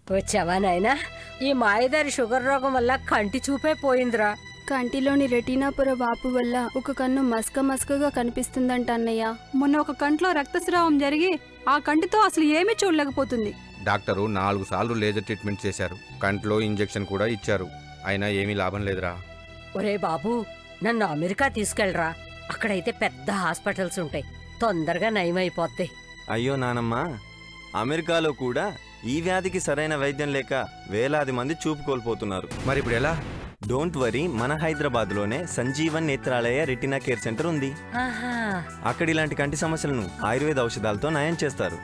వచ్చావా నాయనా ఈ మాయదారి షుగర్ రోగం వల్ల కంటి చూపే పోయిందిరా కంటిలోని రెటీనా పొర వాపు వల్ల ఒక కన్ను మసక మసకగా కనిపిస్తుందంట అన్నయ్య మొన్న ఒక కంట్లో రక్తస్రావం జరిగి ఆ కంటితో అసలు ఏమీ చూడలేకపోతుంది డాక్టరు నాలుగు సార్లు లేజర్ ట్రీట్మెంట్ చేశారు కంట్లో ఇంజెక్షన్ కూడా ఇచ్చారు అయినా ఏమీ లాభం లేదురా ఒరే బాబు నన్ను అమెరికా తీసుకెళ్ళరా అక్కడైతే పెద్ద హాస్పిటల్స్ ఉంటాయి తొందరగా నయమైపోద్ది అయ్యో నానమ్మ అమెరికాలో కూడా ఈ వ్యాధికి సరైన వైద్యం లేక వేలాది మంది చూపు కోల్పోతున్నారు మరి ఇప్పుడు ఎలా డోంట్ వరీ మన హైదరాబాద్లోనే Sanjeevan Netralaya retina care centre ఉంది ఆహా అక్కడ ఇలాంటి కంటి సమస్యలను ఆయుర్వేద ఔషధాలతో నయం చేస్తారు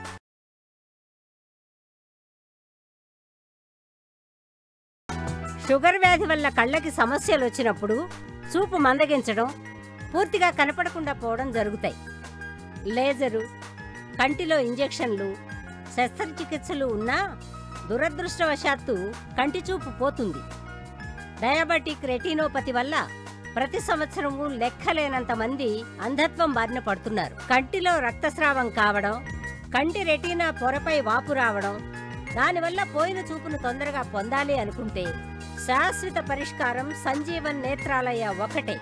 షుగర్ వ్యాధి వల్ల కళ్ళకి సమస్యలు వచ్చినప్పుడు చూపు మందగించడం పూర్తిగా కనపడకుండా పోవడం జరుగుతాయి లేజరు కంటిలో ఇంజెక్షన్లు శస్త్రచికిత్సలు ఉన్నా దురదృష్టవశాత్తు కంటి చూపు పోతుంది డయాబెటిక్ రెటినోపతి వల్ల ప్రతి సంవత్సరము లెక్కలేనంత మంది అంధత్వం బారిన పడుతున్నారు కంటిలో రక్తస్రావం కావడం కంటి రెటీనా పొరపై వాపు రావడం దానివల్ల పోయిన చూపును తొందరగా పొందాలి అనుకుంటే శాశ్వత పరిష్కారం సంజీవన్ నేత్రాలయ ఒకటే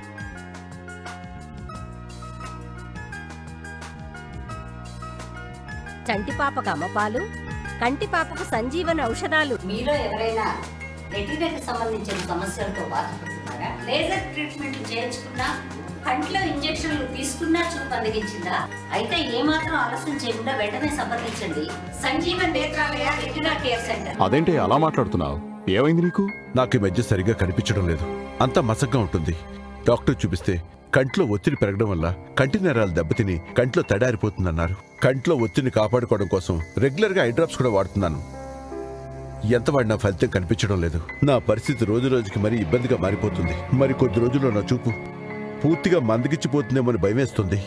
చంటిపాపకు అమ్మపాలు కంటిపాపకు సంజీవన ఔషధాలు మీలో ఎవరైనా రెటీనాకి సంబంధించిన సమస్యలతో బాధపడుతున్నారా లేజర్ ట్రీట్మెంట్ చేయించుకున్నా కంట్లో ఇంజెక్షన్లు తీసుకున్నా చూపు అందగించిందా అయితే ఏమాత్రం ఆలస్యం చేయకుండా వెంటనే సంప్రదించండి Sanjeevan Netralaya retina care centre అదేంటి అలా మాట్లాడుతున్నావు ఏమైంది నీకు నాకు ఈ మధ్య సరిగ్గా కనిపించడం లేదు అంతా మసగ్గా ఉంటుంది డాక్టర్ చూపిస్తే కంట్లో ఒత్తిడి పెరగడం వల్ల కంటి నరాలు దెబ్బతిని కంట్లో తడారిపోతుందన్నారు కంట్లో ఒత్తిడిని కాపాడుకోవడం కోసం రెగ్యులర్ గా ఐ డ్రాప్స్ కూడా వాడుతున్నాను ఎంత వాడినా ఫలితం కనిపించడం లేదు నా పరిస్థితి రోజు రోజుకి మరీ ఇబ్బందిగా మారిపోతుంది మరి కొద్ది రోజుల్లో నా చూపు పూర్తిగా మందగిచ్చిపోతుందేమో భయమేస్తుంది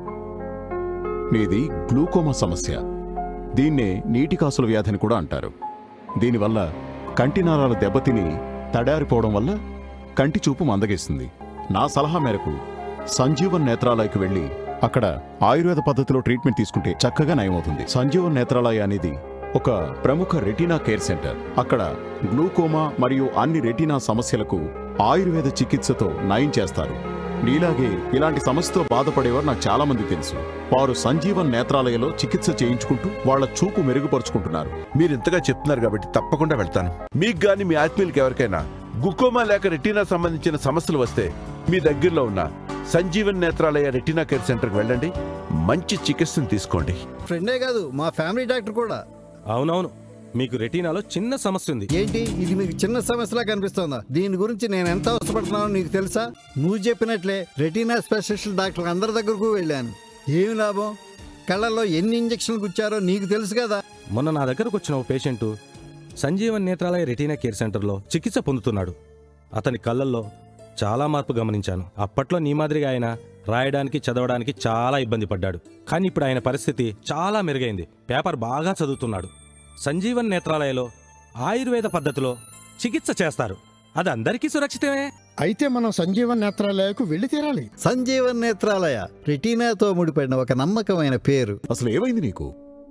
నీది గ్లూకోమా సమస్య దీన్నే నీటి కాసుల వ్యాధిని కూడా అంటారు దీనివల్ల కంటి నారాలు దెబ్బతిని తడారిపోవడం వల్ల కంటి చూపు మందగిస్తుంది నా సలహా మేరకు సంజీవన్ నేత్రాలయకు వెళ్ళి అక్కడ ఆయుర్వేద పద్ధతిలో ట్రీట్మెంట్ తీసుకుంటే చక్కగా నయమవుతుంది సంజీవన్ నేత్రాలయ అనేది ఒక ప్రముఖ రెటీనా కేర్ సెంటర్ అక్కడ గ్లూకోమా మరియు అన్ని రెటీనా సమస్యలకు ఆయుర్వేద చికిత్సతో నయం చేస్తారు నీలాగే ఇలాంటి సమస్యతో బాధపడేవారు నాకు చాలా మంది తెలుసు వారు సంజీవన్ నేత్రాలయలో చికిత్స చేయించుకుంటూ వాళ్ళ చూపు మెరుగుపరుచుకుంటున్నారు మీరు ఇంతగా చెప్తున్నారు కాబట్టి తప్పకుండా వెళ్తాను మీకు గాని మీ ఆత్మీయులకి ఎవరికైనా గుకోమా లేక రెటీనా సంబంధించిన సమస్యలు వస్తే మీ దగ్గరలో ఉన్న సంజీవన్ నేత్రాలయ రెటీనా కేర్ సెంటర్కి వెళ్ళండి మంచి చికిత్సను తీసుకోండి ఫ్రెండే కాదు మా ఫ్యామిలీ డాక్టర్ కూడా అవునవును మీకు రెటీనాలో చిన్న సమస్య ఉంది ఏంటి ఇది మీకు చిన్న సమస్యలా కనిపిస్తోందా దీని గురించి నేను ఎంత అవసరపడుతున్నానో నీకు తెలుసా నువ్వు చెప్పినట్లే రెటీనా స్పెషలిస్ట్ డాక్టర్ అందరి దగ్గరకు వెళ్ళాను ఏమి లాభం కళ్ళల్లో ఎన్ని ఇంజక్షన్లు గుచ్చారో నీకు తెలుసు కదా మొన్న నా దగ్గరకు వచ్చిన ఓ patient Sanjeevan Netralaya retina care సెంటర్లో చికిత్స పొందుతున్నాడు అతని కళ్ళల్లో చాలా మార్పు గమనించాను అప్పట్లో నీ మాదిరిగా ఆయన రాయడానికి చదవడానికి చాలా ఇబ్బంది పడ్డాడు కానీ ఇప్పుడు ఆయన పరిస్థితి చాలా మెరుగైంది పేపర్ బాగా చదువుతున్నాడు సంజీవన్ నేత్రాలయలో ఆయుర్వేద పద్ధతిలో చికిత్స చేస్తారు అది అందరికీ సురక్షితమే అయితే మనం సంజీవన్ నేత్రాలయకు వెళ్ళి తీరాలి సంజీవన్ నేత్రాలయ రెటీనాతో ముడిపడిన ఒక నమ్మకమైన పేరు అసలు ఏమైంది నీకు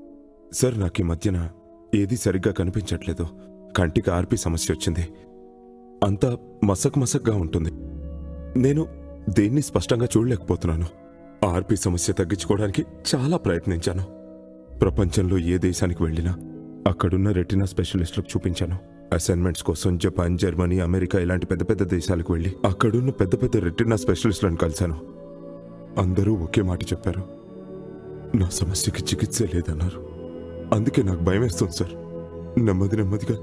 సార్ నాకు ఈ మధ్యన ఏది సరిగ్గా కనిపించట్లేదు కంటికి ఆర్పి సమస్య వచ్చింది అంతా మసక్ మసక్గా ఉంటుంది నేను దేన్ని స్పష్టంగా చూడలేకపోతున్నాను ఆర్పి సమస్య తగ్గించుకోవడానికి చాలా ప్రయత్నించాను ప్రపంచంలో ఏ దేశానికి వెళ్ళినా అక్కడున్న రెటినా స్పెషలిస్టులకు చూపించాను అసైన్మెంట్స్ కోసం జపాన్ జర్మనీ అమెరికా ఇలాంటి పెద్ద పెద్ద దేశాలకు వెళ్ళి అక్కడున్న పెద్ద పెద్ద రెటినా స్పెషలిస్టులను కలిశాను అందరూ ఒకే మాట చెప్పారు నా సమస్యకి చికిత్స లేదన్నారు అందుకే నాకు భయం వేస్తుంది సార్ నెమ్మది నెమ్మదిగా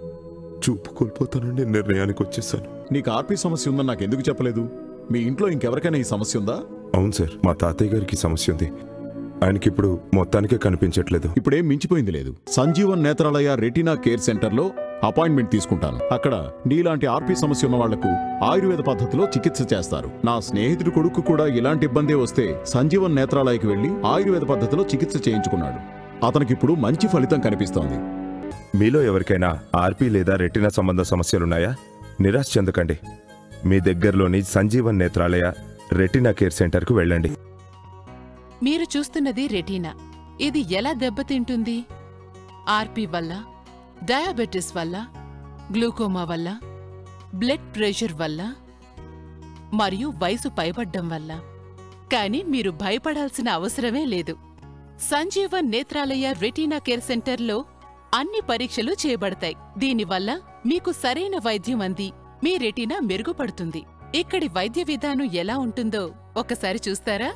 చూపు కోల్పోతానని నిర్ణయానికి వచ్చేసాను నీకు ఆర్పి సమస్య ఉందని నాకు ఎందుకు చెప్పలేదు మీ ఇంట్లో ఇంకెవరికైనా ఈ సమస్య ఉందా అవును సార్ మా తాతయ్య గారికి సమస్య ఉంది ఆయనకి ఇప్పుడు మొత్తానికే కనిపించట్లేదు ఇప్పుడేం మించిపోయింది లేదు సంజీవన్ నేత్రాలయ రెటీనా కేర్ సెంటర్లో అపాయింట్మెంట్ తీసుకుంటాను అక్కడ నీలాంటి ఆర్పి సమస్య ఉన్న వాళ్లకు ఆయుర్వేద పద్ధతిలో చికిత్స చేస్తారు నా స్నేహితుడి కొడుకు కూడా ఇలాంటి ఇబ్బందే వస్తే సంజీవన్ నేత్రాలయకి వెళ్లి ఆయుర్వేద పద్ధతిలో చికిత్స చేయించుకున్నాడు అతనికిప్పుడు మంచి ఫలితం కనిపిస్తోంది మీలో ఎవరికైనా ఆర్పీ లేదా రెటినా సంబంధ సమస్యలున్నాయా నిరాశ చెందకండి మీ దగ్గరలోని సంజీవన్ నేత్రాలయ రెటినా కేర్ సెంటర్కు వెళ్ళండి మీరు చూస్తున్నది రెటీనా ఇది ఎలా దెబ్బతింటుంది ఆర్పి వల్ల డయాబెటిస్ వల్ల గ్లూకోమా వల్ల బ్లడ్ ప్రెషర్ వల్ల మరియు వయసు పైబడ్డం వల్ల కానీ మీరు భయపడాల్సిన అవసరమే లేదు సంజీవన్ నేత్రాలయ రెటీనా కేర్ సెంటర్లో అన్ని పరీక్షలు చేయబడతాయి దీనివల్ల మీకు సరైన వైద్యం అంది మీ రెటీనా మెరుగుపడుతుంది ఇక్కడి వైద్య విధానం ఎలా ఉంటుందో ఒకసారి చూస్తారా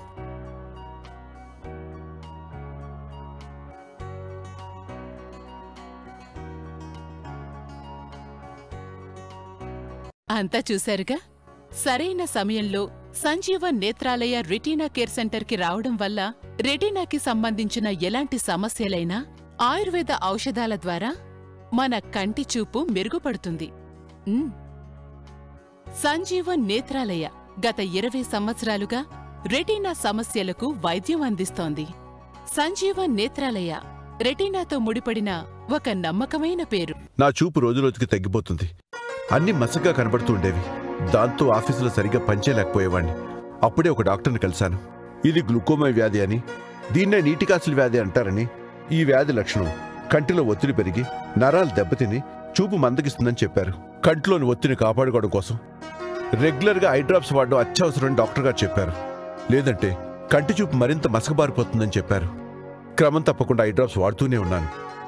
అంతా చూశారుగా సరైన సమయంలో సంజీవన్ నేత్రాలయ రెటీనా కేర్ సెంటర్కి రావడం వల్ల రెటీనాకి సంబంధించిన ఎలాంటి సమస్యలైనా ఆయుర్వేద ఔషధాల ద్వారా మన కంటి చూపు మెరుగుపడుతుంది ఉమ్. సంజీవన్ నేత్రాలయ గత ఇరవై సంవత్సరాలుగా రెటీనా సమస్యలకు వైద్యం అందిస్తోంది సంజీవన్ నేత్రాలయ రెటీనాతో ముడిపడిన ఒక నమ్మకమైన పేరు నా చూపు రోజురోజుకి తగ్గిపోతుంది అన్ని మసగ్గా కనబడుతూ ఉండేవి దాంతో ఆఫీసులో సరిగ్గా పనిచేయలేకపోయేవాణ్ణి అప్పుడే ఒక డాక్టర్ని కలిశాను ఇది గ్లూకోమా వ్యాధి అని దీన్నే నీటికాసుల వ్యాధి అంటారని ఈ వ్యాధి లక్షణం కంటిలో ఒత్తిడి పెరిగి నరాలు దెబ్బతిని చూపు మందగిస్తుందని చెప్పారు కంటిలోని ఒత్తిడిని కాపాడుకోవడం కోసం రెగ్యులర్గా ఐ డ్రాప్స్ వాడడం అత్యవసరమని డాక్టర్ గారు చెప్పారు లేదంటే కంటి చూపు మరింత మసకబారిపోతుందని చెప్పారు క్రమం తప్పకుండా ఐ డ్రాప్స్ వాడుతూనే ఉన్నాను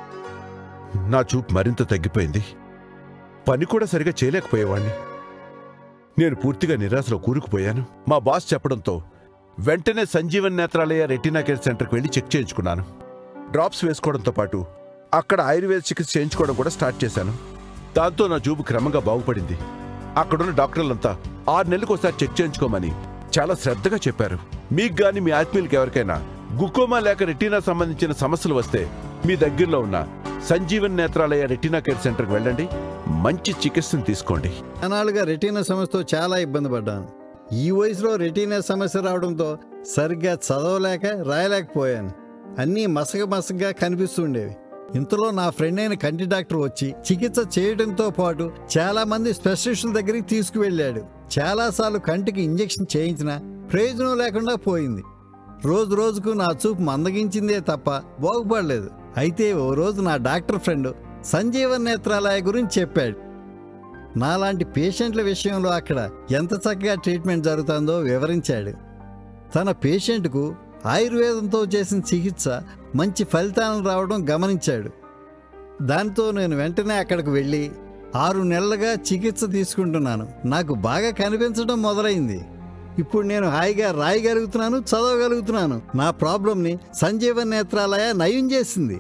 నా చూపు మరింత తగ్గిపోయింది పని కూడా సరిగా చేయలేకపోయేవాణ్ణి నేను పూర్తిగా నిరాశలో కూరుకుపోయాను మా బాస్ చెప్పడంతో వెంటనే సంజీవన్ నేత్రాలయ రెటీనా కేర్ సెంటర్కి వెళ్ళి చెక్ చేయించుకున్నాను డ్రాప్స్ వేసుకోవడంతో పాటు అక్కడ ఆయుర్వేద చికిత్స చేయించుకోవడం కూడా స్టార్ట్ చేశాను దాంతో నా చూపు క్రమంగా బాగుపడింది అక్కడున్న డాక్టర్లంతా ఆరు నెలలకు ఒకసారి చెక్ చేయించుకోమని చాలా శ్రద్ధగా చెప్పారు మీకు గాని మీ ఆత్మీయులకి ఎవరికైనా గుకోమా లేక రెటీనా సంబంధించిన సమస్యలు వస్తే మీ దగ్గరలో ఉన్న సంజీవన్ నేత్రాలయ రెటీనా కేర్ సెంటర్కి వెళ్ళండి మంచి చికిత్సను తీసుకోండి అనాలుగా రెటీనా సమస్యతో చాలా ఇబ్బంది పడ్డాను ఈ వయసులో రెటీనా సమస్య రావడంతో సరిగ్గా చదవలేక రాయలేకపోయాను అన్నీ మసగ మసగ్గా కనిపిస్తుండేవి ఇంతలో నా ఫ్రెండ్ అయిన కంటి డాక్టర్ వచ్చి చికిత్స చేయడంతో పాటు చాలా మంది స్పెషలిస్టుల దగ్గరికి తీసుకువెళ్ళాడు చాలాసార్లు కంటికి ఇంజెక్షన్ చేయించినా ప్రయోజనం లేకుండా పోయింది రోజు రోజుకు నా చూపు మందగించిందే తప్ప బాగుపడలేదు అయితే ఓ రోజు నా డాక్టర్ ఫ్రెండ్ సంజీవన్ నేత్రాలయ గురించి చెప్పాడు నాలాంటి పేషెంట్ల విషయంలో అక్కడ ఎంత చక్కగా ట్రీట్మెంట్ జరుగుతుందో వివరించాడు తన పేషెంట్కు ఆయుర్వేదంతో చేసిన చికిత్స మంచి ఫలితాలను రావడం గమనించాడు దాంతో నేను వెంటనే అక్కడికి వెళ్ళి ఆరు నెలలుగా చికిత్స తీసుకుంటున్నాను నాకు బాగా కనిపించడం మొదలైంది ఇప్పుడు నేను హాయిగా రాయగలుగుతున్నాను చదవగలుగుతున్నాను నా ప్రాబ్లంని సంజీవన్ నేత్రాలయ నయం చేసింది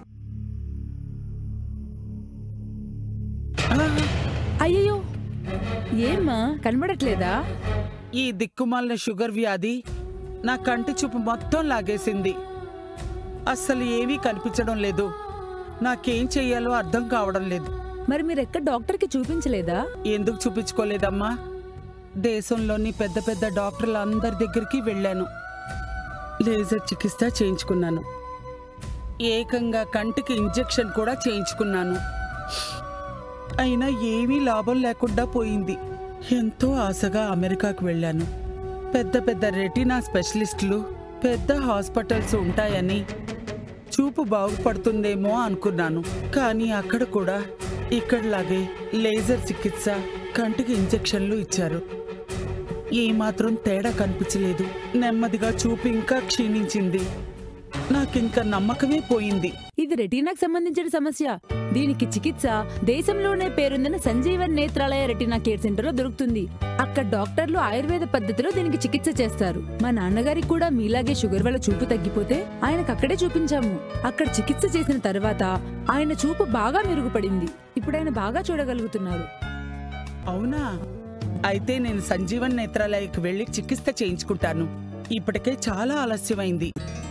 అయ్యయ్యో ఏమ్మా కనబడట్లేదా ఈ దిక్కుమాలిన షుగర్ వ్యాధి నా కంటి చూపు మొత్తం లాగేసింది అస్సలు ఏమీ కనిపించడం లేదు నాకేం చెయ్యాలో అర్థం కావడం లేదు మరి మీరు ఎక్కడ డాక్టర్కి చూపించలేదా ఎందుకు చూపించుకోలేదమ్మా దేశంలోని పెద్ద పెద్ద డాక్టర్ల అందరి దగ్గరికి వెళ్ళాను లేజర్ చికిత్స చేయించుకున్నాను ఏకంగా కంటికి ఇంజెక్షన్ కూడా చేయించుకున్నాను అయినా ఏమీ లాభం లేకుండా పోయింది ఎంతో ఆశగా అమెరికాకు వెళ్ళాను పెద్ద పెద్ద రెటీనా స్పెషలిస్టులు పెద్ద హాస్పిటల్స్ ఉంటాయని చూపు బాగుపడుతుందేమో అనుకున్నాను కానీ అక్కడ కూడా ఇక్కడలాగే లేజర్ చికిత్స కంటికి ఇంజెక్షన్లు ఇచ్చారు ఏమాత్రం తేడా కనిపించలేదు నెమ్మదిగా చూపు ఇంకా క్షీణించింది నాకింక నమ్మకమే పోయింది ఇది రెటీనాకు సంబంధించిన సమస్య దీనికి చికిత్స దేశంలోనే పేరొందిన Sanjeevan Netralaya retina care centre లో దొరుకుతుంది అక్కడ డాక్టర్లు ఆయుర్వేద పద్ధతిలో దీనికి చికిత్స చేస్తారు మా నాన్నగారికి కూడా మీలాగే షుగర్ వల్ల చూపు తగ్గిపోతే ఆయనకు అక్కడే చూపించాము అక్కడ చికిత్స చేసిన తర్వాత ఆయన చూపు బాగా మెరుగుపడింది ఇప్పుడు ఆయన బాగా చూడగలుగుతున్నారు అవునా అయితే నేను సంజీవన్ నేత్రాలయకు వెళ్లి చికిత్స చేయించుకుంటాను ఇప్పటికే చాలా ఆలస్యమైంది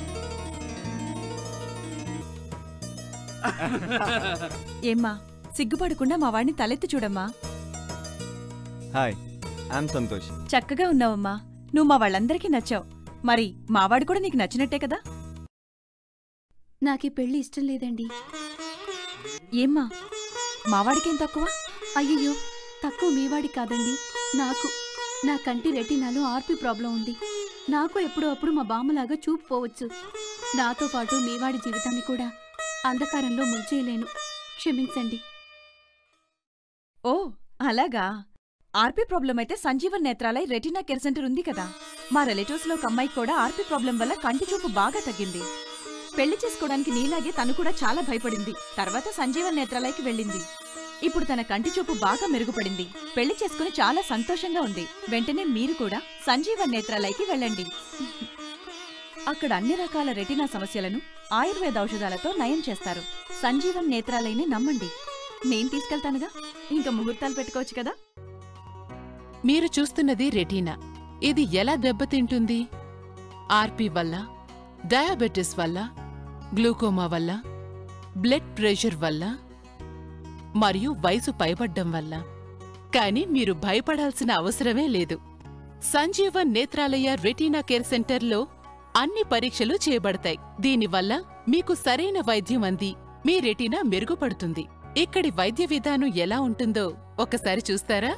ఏమ్మా సిగ్గుపడకుండా మా వాడిని తలెత్తి చూడమ్మా హాయ్ ఐఎమ్ సంతోష్ చక్కగా ఉన్నావమ్మా నువ్వు మా వాళ్ళందరికీ నచ్చావు మరి మావాడు కూడా నీకు నచ్చినట్టే కదా నాకు ఈ పెళ్లి ఇష్టం లేదండి ఏమ్మా మావాడికేం తక్కువ అయ్యయ్యో తక్కువ మీవాడి కాదండి నాకు నా కంటి రెటీనాలో ఆర్పి ప్రాబ్లం ఉంది నాకు ఎప్పుడో అప్పుడు మా బామ్మలాగా చూపు పోవచ్చు నాతో పాటు మీవాడి జీవితాన్ని కూడా అంధకారంలో ముంచేయలేను క్షమించండి ఓ అలాగా ఆర్పీ ప్రాబ్లం అయితే Sanjeevan Netralaya retina care centre ఉంది కదా మా రిలేటివ్స్ లో ఒక అమ్మాయికి కూడా ఆర్పీ ప్రాబ్లం వల్ల కంటి చూపు బాగా తగ్గింది పెళ్లి చేసుకోవడానికి నీలాగే తను కూడా చాలా భయపడింది తర్వాత సంజీవన్ నేత్రాలయకి వెళ్ళింది ఇప్పుడు తన కంటి చూపు బాగా మెరుగుపడింది పెళ్లి చేసుకుని చాలా సంతోషంగా ఉంది వెంటనే మీరు కూడా సంజీవన్ నేత్రాలయకి వెళ్ళండి అక్కడ అన్ని రకాల రెటీనా సమస్యలను ఆయుర్వేద ఔషధాలతో నయం చేస్తారు సంజీవన్ నేత్రాలయని నమ్మండి నేను తీసుకెళ్తానుగా ఇంకా ముహూర్తాలు పెట్టుకోవచ్చు కదా మీరు చూస్తున్నది రెటీనా ఇది ఎలా దెబ్బతింటుంది ఆర్పీ వల్ల డయాబెటిస్ వల్ల గ్లూకోమా వల్ల బ్లడ్ ప్రెషర్ వల్ల మరియు వయసు పైబడ్డం వల్ల కానీ మీరు భయపడాల్సిన అవసరమే లేదు సంజీవన్ నేత్రాలయ రెటీనా కేర్ సెంటర్లో అన్ని పరీక్షలు చేయబడతాయి దీనివల్ల మీకు సరైన వైద్యం అంది మీ రెటీనా మెరుగుపడుతుంది ఇక్కడి వైద్య విధానం ఎలా ఉంటుందో ఒకసారి చూస్తారా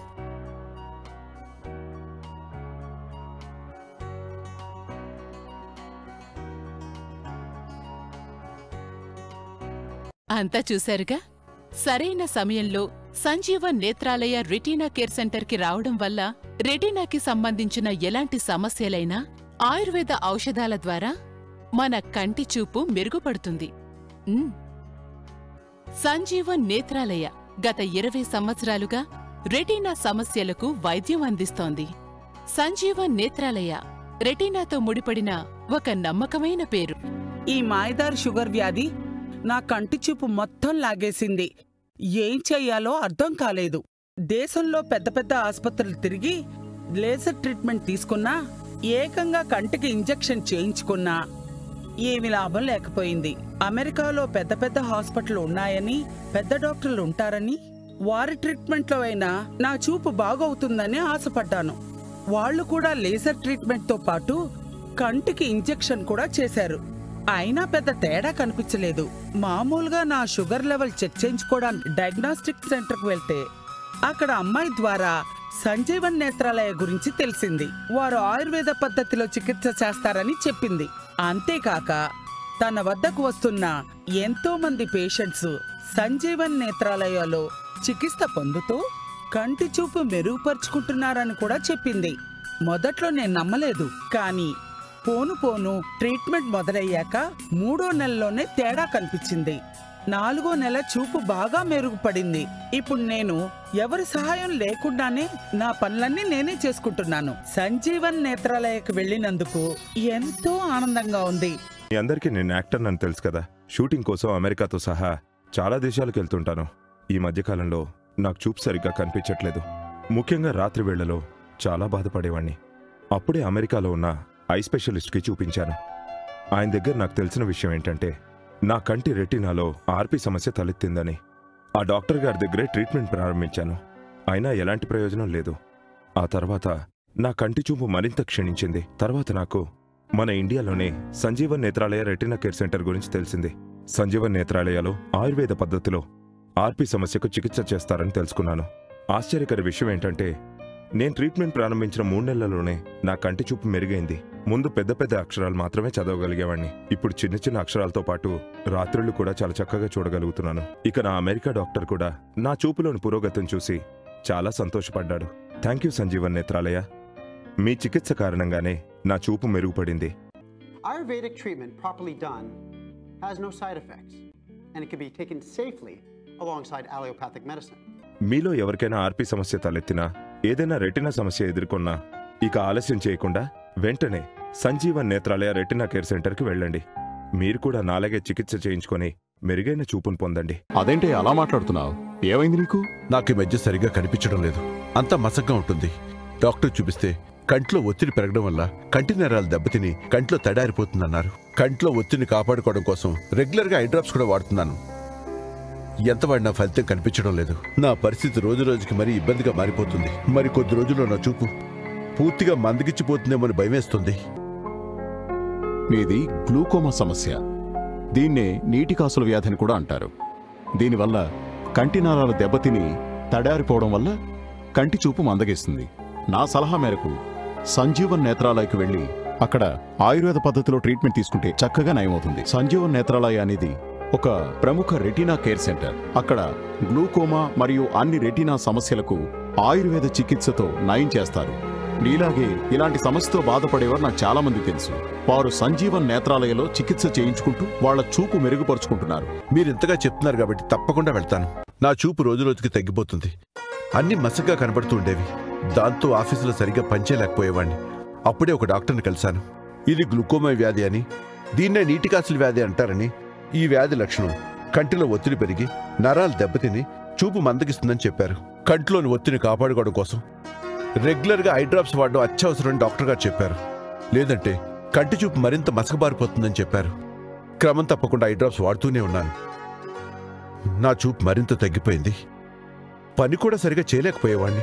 అంతా చూశారుగా సరైన సమయంలో సంజీవన్ నేత్రాలయ రెటీనా కేర్ సెంటర్కి రావడం వల్ల రెటీనాకి సంబంధించిన ఎలాంటి సమస్యలైనా ఆయుర్వేద ఔషధాల ద్వారా మన కంటి చూపు మెరుగుపడుతుంది ఉమ్. సంజీవన్ నేత్రాలయ గత ఇరవై సంవత్సరాలుగా రెటీనా సమస్యలకు వైద్యం అందిస్తోంది సంజీవన్ నేత్రాలయ రెటీనాతో ముడిపడిన ఒక నమ్మకమైన పేరు ఈ మాయదారి షుగర్ వ్యాధి నా కంటి చూపు మొత్తం లాగేసింది ఏం చెయ్యాలో అర్థం కాలేదు దేశంలో పెద్ద పెద్ద ఆసుపత్రులు తిరిగి లేజర్ ట్రీట్మెంట్ తీసుకున్నా ఏకంగా కంటికి ఇంజెక్షన్ చేయించుకున్నా ఏమి లాభం లేకపోయింది అమెరికాలో పెద్ద పెద్ద హాస్పిటల్ ఉన్నాయని పెద్ద డాక్టర్లు ఉంటారని వారి ట్రీట్మెంట్లో అయినా నా చూపు బాగవుతుందని ఆశపడ్డాను వాళ్ళు కూడా లేజర్ ట్రీట్మెంట్తో పాటు కంటికి ఇంజెక్షన్ కూడా చేశారు అయినా పెద్ద తేడా కనిపించలేదు మామూలుగా నా షుగర్ లెవెల్ చెక్ చేయించుకోవడానికి డయాగ్నోస్టిక్ సెంటర్కి వెళ్తే అక్కడ అమ్మాయి ద్వారా సంజీవన్ నేత్రాలయ గురించి తెలిసింది వారు ఆయుర్వేద పద్ధతిలో చికిత్స చేస్తారని చెప్పింది అంతేకాక తన వద్దకు వస్తున్న ఎంతో మంది పేషెంట్స్ సంజీవన్ నేత్రాలయాలో చికిత్స పొందుతూ కంటి చూపు మెరుగుపరుచుకుంటున్నారని కూడా చెప్పింది మొదట్లో నేను నమ్మలేదు కానీ పోను పోను ట్రీట్మెంట్ మొదలయ్యాక మూడో నెలలోనే తేడా కనిపించింది నాలుగో నెల చూపు బాగా మెరుగుపడింది ఇప్పుడు నేను ఎవరి సహాయం లేకుండానే నా పనులన్నీ నేనే చేసుకుంటున్నాను సంజీవన్ నేత్రాలయకు వెళ్ళినందుకు ఎంతో ఆనందంగా ఉంది మీ అందరికీ నేను యాక్టర్ నన్ను తెలుసు కదా షూటింగ్ కోసం అమెరికాతో సహా చాలా దేశాలకు వెళ్తుంటాను ఈ మధ్యకాలంలో నాకు చూపు సరిగ్గా కనిపించట్లేదు ముఖ్యంగా రాత్రి వేళలో చాలా బాధపడేవాణ్ణి అప్పుడే అమెరికాలో ఉన్న ఐ స్పెషలిస్ట్కి చూపించాను ఆయన దగ్గర నాకు తెలిసిన విషయం ఏంటంటే నా కంటి రెటీనాలో ఆర్పి సమస్య తలెత్తిందని ఆ డాక్టర్ గారి దగ్గరే ట్రీట్మెంట్ ప్రారంభించాను అయినా ఎలాంటి ప్రయోజనం లేదు ఆ తర్వాత నా కంటి చూపు మరింత క్షీణించింది తర్వాత నాకు మన ఇండియాలోనే Sanjeevan Netralaya retina care centre గురించి తెలిసింది సంజీవన్ నేత్రాలయాలో ఆయుర్వేద పద్ధతిలో ఆర్పి సమస్యకు చికిత్స చేస్తారని తెలుసుకున్నాను ఆశ్చర్యకర విషయం ఏంటంటే నేను ట్రీట్మెంట్ ప్రారంభించిన మూడు నెలల్లోనే నా కంటి చూపు మెరుగైంది ముందు పెద్ద పెద్ద అక్షరాలు మాత్రమే చదవగలిగేవాడిని ఇప్పుడు చిన్న చిన్న అక్షరాలతో పాటు రాత్రుళ్ళు కూడా చాలా చక్కగా చూడగలుగుతున్నాను ఇక నా అమెరికా డాక్టర్ కూడా నా చూపులోని పురోగతిని చూసి చాలా సంతోషపడ్డాడు థ్యాంక్ యూ సంజీవన్ నేత్రాలయ మీ చికిత్స కారణంగానే నా చూపు మెరుగుపడింది Ayurvedic treatment properly done has no side effects, and it can be taken safely alongside allopathic medicine. మీలో ఎవరికైనా ఆర్పి సమస్య తలెత్తినా ఏదైనా రెటినా సమస్య ఎదుర్కొన్నా ఇక ఆలస్యం చేయకుండా వెంటనే సంజీవన్ నేత్రాలయ రెటినా కేర్ సెంటర్కి వెళ్ళండి మీరు కూడా నాలాగే చికిత్స చేయించుకొని మెరుగైన చూపును పొందండి అదేంటి అలా మాట్లాడుతున్నావు ఏమైంది నీకు నాకు ఈ మధ్య సరిగ్గా కనిపించడం లేదు అంతా మసగ్గా ఉంటుంది డాక్టర్ చూపిస్తే కంట్లో ఒత్తిడి పెరగడం వల్ల కంటి నరాలు దెబ్బతిని కంట్లో తడారిపోతుందన్నారు కంట్లో ఒత్తిడిని కాపాడుకోవడం కోసం రెగ్యులర్గా ఐ డ్రాప్స్ కూడా వాడుతున్నాను ఎంత వాడినా ఫలితం కనిపించడం లేదు నా పరిస్థితి రోజు రోజుకి మరీ ఇబ్బందిగా మారిపోతుంది మరి కొద్ది రోజుల్లో నా చూపు పూర్తిగా మందగిచ్చిపోతుందేమని భయమేస్తుంది మీది గ్లూకోమా సమస్య దీన్నే నీటి కాసుల వ్యాధిని కూడా అంటారు దీనివల్ల కంటి నారాలు దెబ్బతిని తడారిపోవడం వల్ల కంటి చూపు మందగిస్తుంది నా సలహా మేరకు సంజీవన్ నేత్రాలయకు వెళ్ళి అక్కడ ఆయుర్వేద పద్ధతిలో ట్రీట్మెంట్ తీసుకుంటే చక్కగా నయమవుతుంది సంజీవన్ నేత్రాలయ అనేది ఒక ప్రముఖ రెటీనా కేర్ సెంటర్ అక్కడ గ్లూకోమా మరియు అన్ని రెటీనా సమస్యలకు ఆయుర్వేద చికిత్సతో నయం చేస్తారు నీలాగే ఇలాంటి సమస్యతో బాధపడేవారు నాకు చాలా మంది తెలుసు వారు సంజీవన్ నేత్రాలయలో చికిత్స చేయించుకుంటూ వాళ్ళ చూపు మెరుగుపరుచుకుంటున్నారు మీరు ఇంతగా చెప్తున్నారు కాబట్టి తప్పకుండా వెళ్తాను నా చూపు రోజు రోజుకి తగ్గిపోతుంది అన్ని మసగ్గా కనబడుతూ ఉండేవి దాంతో ఆఫీసులో సరిగ్గా పనిచేయలేకపోయేవాడిని అప్పుడే ఒక డాక్టర్ని కలిశాను ఇది గ్లూకోమా వ్యాధి అని దీన్నే నీటికాసుల వ్యాధి అంటారని ఈ వ్యాధి లక్షణం కంటిలో ఒత్తిడి పెరిగి నరాలు దెబ్బతిని చూపు మందగిస్తుందని చెప్పారు కంటిలోని ఒత్తిడిని కాపాడుకోవడం కోసం రెగ్యులర్గా ఐ డ్రాప్స్ వాడడం అత్యవసరమని డాక్టర్ గారు చెప్పారు లేదంటే కంటి చూపు మరింత మసకబారిపోతుందని చెప్పారు క్రమం తప్పకుండా ఐ డ్రాప్స్ వాడుతూనే ఉన్నాను నా చూపు మరింత తగ్గిపోయింది పని కూడా సరిగా చేయలేకపోయేవాణ్ణి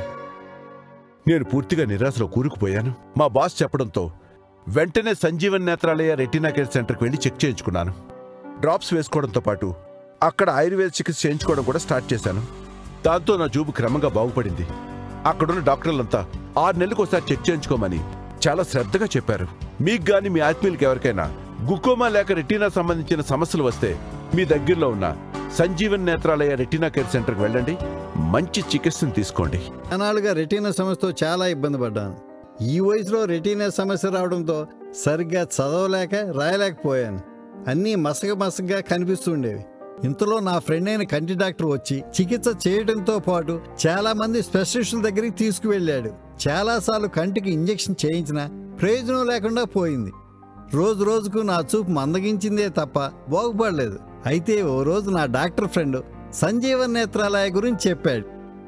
నేను పూర్తిగా నిరాశలో కూరుకుపోయాను మా బాస్ చెప్పడంతో వెంటనే సంజీవన్ నేత్రాలయ రెటీనా కేర్ సెంటర్కి వెళ్ళి చెక్ చేయించుకున్నాను డ్రాప్స్ వేసుకోవడంతో పాటు అక్కడ ఆయుర్వేద చికిత్స చేయించుకోవడం కూడా స్టార్ట్ చేశాను దాంతో నా చూపు క్రమంగా బాగుపడింది అక్కడున్న డాక్టర్లంతా ఆరు నెలలకు ఒకసారి చెక్ చేయించుకోమని చాలా శ్రద్ధగా చెప్పారు మీకు గాని మీ ఆత్మీయులకి ఎవరికైనా గుకోమా లేక రెటీనా సంబంధించిన సమస్యలు వస్తే మీ దగ్గరలో ఉన్న సంజీవన్ నేత్రాలయ రెటీనా కేర్ సెంటర్కి వెళ్ళండి మంచి చికిత్సను తీసుకోండి అనాలుగా రెటీనా సమస్యతో చాలా ఇబ్బంది పడ్డాను ఈ వయసులో రెటీనా సమస్య రావడంతో సరిగ్గా చదవలేక రాయలేకపోయాను అన్నీ మసగ మసగ్గా కనిపిస్తుండేవి ఇంతలో నా ఫ్రెండ్ అయిన కంటి డాక్టర్ వచ్చి చికిత్స చేయడంతో పాటు చాలా మంది స్పెషలిస్టుల దగ్గరికి తీసుకువెళ్ళాడు చాలాసార్లు కంటికి ఇంజెక్షన్ చేయించినా ప్రయోజనం లేకుండా పోయింది రోజు రోజుకు నా చూపు మందగించిందే తప్ప బాగుపడలేదు అయితే ఓ రోజు నా డాక్టర్ ఫ్రెండ్ సంజీవన్ నేత్రాలయ గురించి చెప్పాడు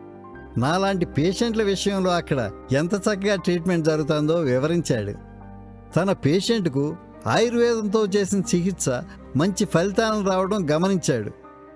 నాలాంటి పేషెంట్ల విషయంలో అక్కడ ఎంత చక్కగా ట్రీట్మెంట్ జరుగుతుందో వివరించాడు తన పేషెంట్కు ఆయుర్వేదంతో చేసిన చికిత్స మంచి ఫలితాలను రావడం గమనించాడు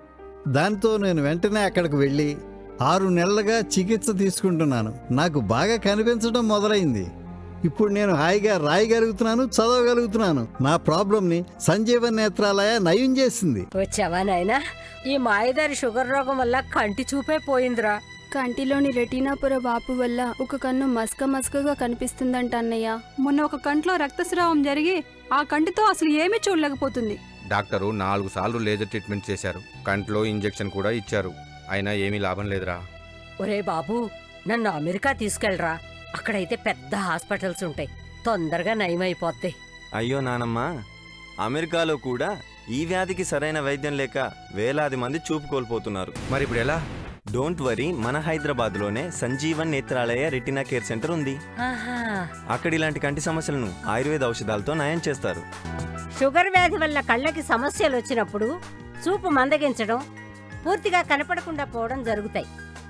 దాంతో నేను వెంటనే అక్కడికి వెళ్ళి ఆరు నెలలుగా చికిత్స తీసుకుంటున్నాను నాకు బాగా కనిపించడం మొదలైంది ఇప్పుడు నేను హాయిగా రాయగలుగుతున్నాను చదవగలుగుతున్నాను నా ప్రాబ్లంని సంజీవన్ నేత్రాలయ నయం చేసింది వచ్చావా నాయనా ఈ మాయదారి షుగర్ రోగం వల్ల కంటి చూపే పోయిందిరా కంటిలోని రెటీనా పొర వాపు వల్ల ఒక కన్ను మసక మసకగా కనిపిస్తుందంట అన్నయ్య మొన్న ఒక కంట్లో రక్తస్రావం జరిగి ఆ కంటితో అసలు ఏమీ చూడలేకపోతుంది డాక్టరు నాలుగు సార్లు లేజర్ ట్రీట్మెంట్ చేశారు కంట్లో ఇంజెక్షన్ కూడా ఇచ్చారు అయినా ఏమీ లాభం లేదురా ఒరే బాబు నన్ను అమెరికా తీసుకెళ్ళరా అక్కడైతే పెద్ద హాస్పిటల్స్ ఉంటాయి తొందరగా నయమైపోద్ది అయ్యో నానమ్మ అమెరికాలో కూడా ఈ వ్యాధికి సరైన వైద్యం లేక వేలాది మంది చూపు కోల్పోతున్నారు మరి ఇప్పుడు ఎలా డోంట్ వరీ మన హైదరాబాద్లోనే Sanjeevan Netralaya retina care centre ఉంది ఆహా అక్కడ ఇలాంటి కంటి సమస్యలను ఆయుర్వేద ఔషధాలతో నయం చేస్తారు షుగర్ వ్యాధి వల్ల కళ్ళకి సమస్యలు వచ్చినప్పుడు చూపు మందగించడం పూర్తిగా కనపడకుండా పోవడం జరుగుతాయి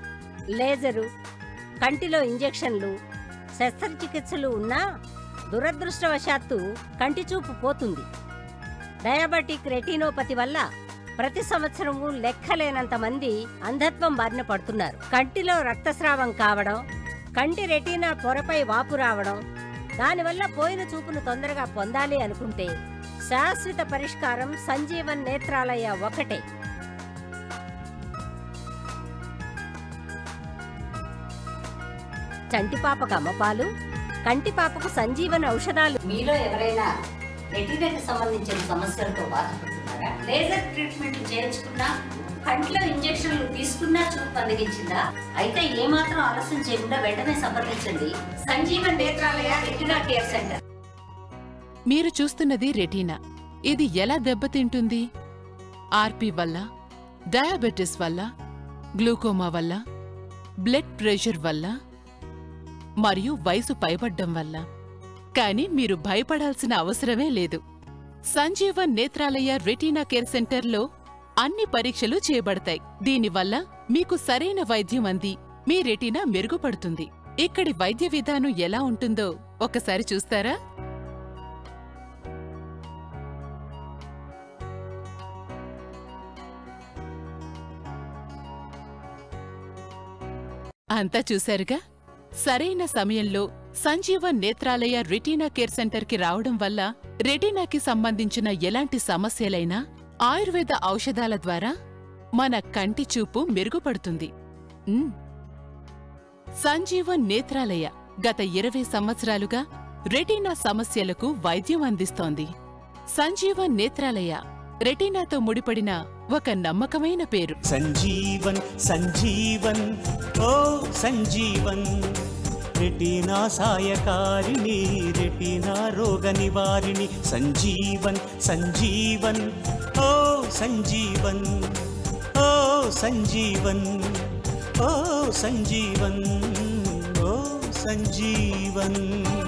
లేజరు కంటిలో ఇంజెక్షన్లు శస్త్రచికిత్సలు ఉన్నా దురదృష్టవశాత్తు కంటి చూపు పోతుంది డయాబెటిక్ రెటినోపతి వల్ల ప్రతి సంవత్సరము లెక్కలేనంత మంది అంధత్వం బారిన పడుతున్నారు కంటిలో రక్తస్రావం కావడం కంటి రెటీనా పొరపై వాపు రావడం దానివల్ల పోయిన చూపును తొందరగా పొందాలి అనుకుంటే శాశ్వత పరిష్కారం సంజీవన్ నేత్రాలయ ఒకటే చంటి పాపకు అమ్మపాలు కంటి పాపకు సంజీవన ఔషధాలు మీలో ఎవరైనా రెటీనాకి సంబంధించిన సమస్యలతో బాధపడుతున్నారా లేజర్ ట్రీట్మెంట్ చేయించుకున్నా కంట్లో ఇంజెక్షన్లు తీసుకున్నా చూపు అందగించిందా అయితే ఏమాత్రం ఆలస్యం చేయకుండా వెంటనే సంప్రదించండి Sanjeevan Netralaya retina care centre మీరు చూస్తున్నది రెటీనా ఇది ఎలా దెబ్బతింటుంది ఆర్పి వల్ల డయాబెటిస్ వల్ల గ్లూకోమా వల్ల బ్లడ్ ప్రెషర్ వల్ల మరియు వయసు పైబడ్డం వల్ల కానీ మీరు భయపడాల్సిన అవసరమే లేదు సంజీవన్ నేత్రాలయ రెటీనా కేర్ సెంటర్లో అన్ని పరీక్షలు చేయబడతాయి దీనివల్ల మీకు సరైన వైద్యం అంది మీ రెటీనా మెరుగుపడుతుంది ఇక్కడి వైద్య విధానం ఎలా ఉంటుందో ఒకసారి చూస్తారా అంతా చూశారుగా సరైన సమయంలో సంజీవన్ నేత్రాలయ రెటీనా కేర్ సెంటర్కి రావడం వల్ల రెటీనాకి సంబంధించిన ఎలాంటి సమస్యలైనా ఆయుర్వేద ఔషధాల ద్వారా మన కంటి చూపు మెరుగుపడుతుంది ఉమ్. సంజీవన్ నేత్రాలయ గత ఇరవై సంవత్సరాలుగా రెటీనా సమస్యలకు వైద్యం అందిస్తోంది సంజీవన్ నేత్రాలయ రెటీనాతో ముడిపడిన ఒక నమ్మకమైన పేరు సంజీవన్ సంజీవన్ ఓ సంజీవన్ రెటీనా సాయకారిణి రెటీనా రోగ నివారిణి సంజీవన్ సంజీవన్ ఓ సంజీవన్ ఓ సంజీవన్ ఓ సంజీవన్ ఓ సంజీవన్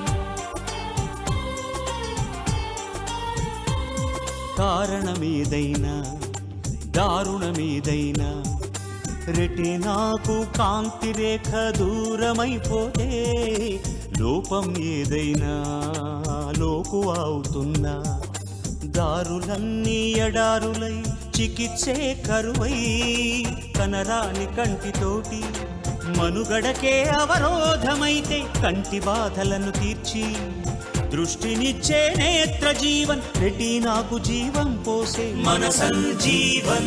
కారణమేదైనా దారుణమేదైనా రెటినాకు కాంతి రేఖ దూరమైపోతే లోపం ఏదైనా లోకు అవుతున్నా దారులన్నీ ఎడారులై చికిత్సే కరువై కనరాని కంటితోటి మనుగడకే అవరోధమైతే కంటి బాధలను తీర్చి దృష్టినిచ్చే నేత్ర జీవన్ రెటీనాకు జీవం పోసే మన సంజీవన్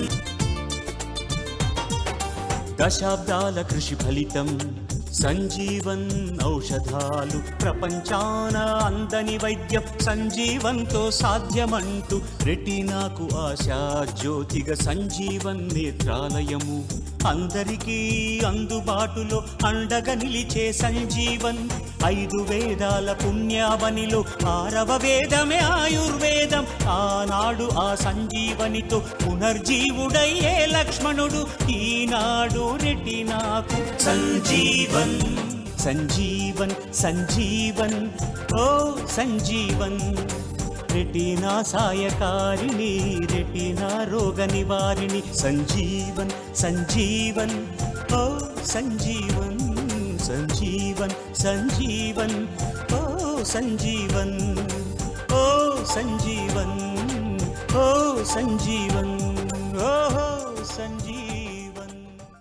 దశాబ్దాల కృషి ఫలితం సంజీవన్ ఔషధాలు ప్రపంచాన అందని వైద్యం సంజీవంతో సాధ్యమంటూ రెటీనాకు ఆశా జ్యోతిగా సంజీవన్ నేత్రాలయము అందరికీ అందుబాటులో అండగా నిలిచే సంజీవన్ ఐదు వేదాల పుణ్యావనిలో ఆరవ వేదమే ఆయుర్వేదం ఆనాడు ఆ సంజీవనితో పునర్జీవుడయ్యే లక్ష్మణుడు ఈనాడు రెటినాకు సంజీవన్ సంజీవన్ సంజీవన్ ఓ సంజీవన్ రెటీనా సాయకారిణి రెటీనా రోగ నివారిణి సంజీవన్ సంజీవన్ ఓ సంజీవన్ సంజీవన్ సంజీవన్ ఓ సంజీవన్ ఓ సంజీవన్ ఓ సంజీవన్ ఓ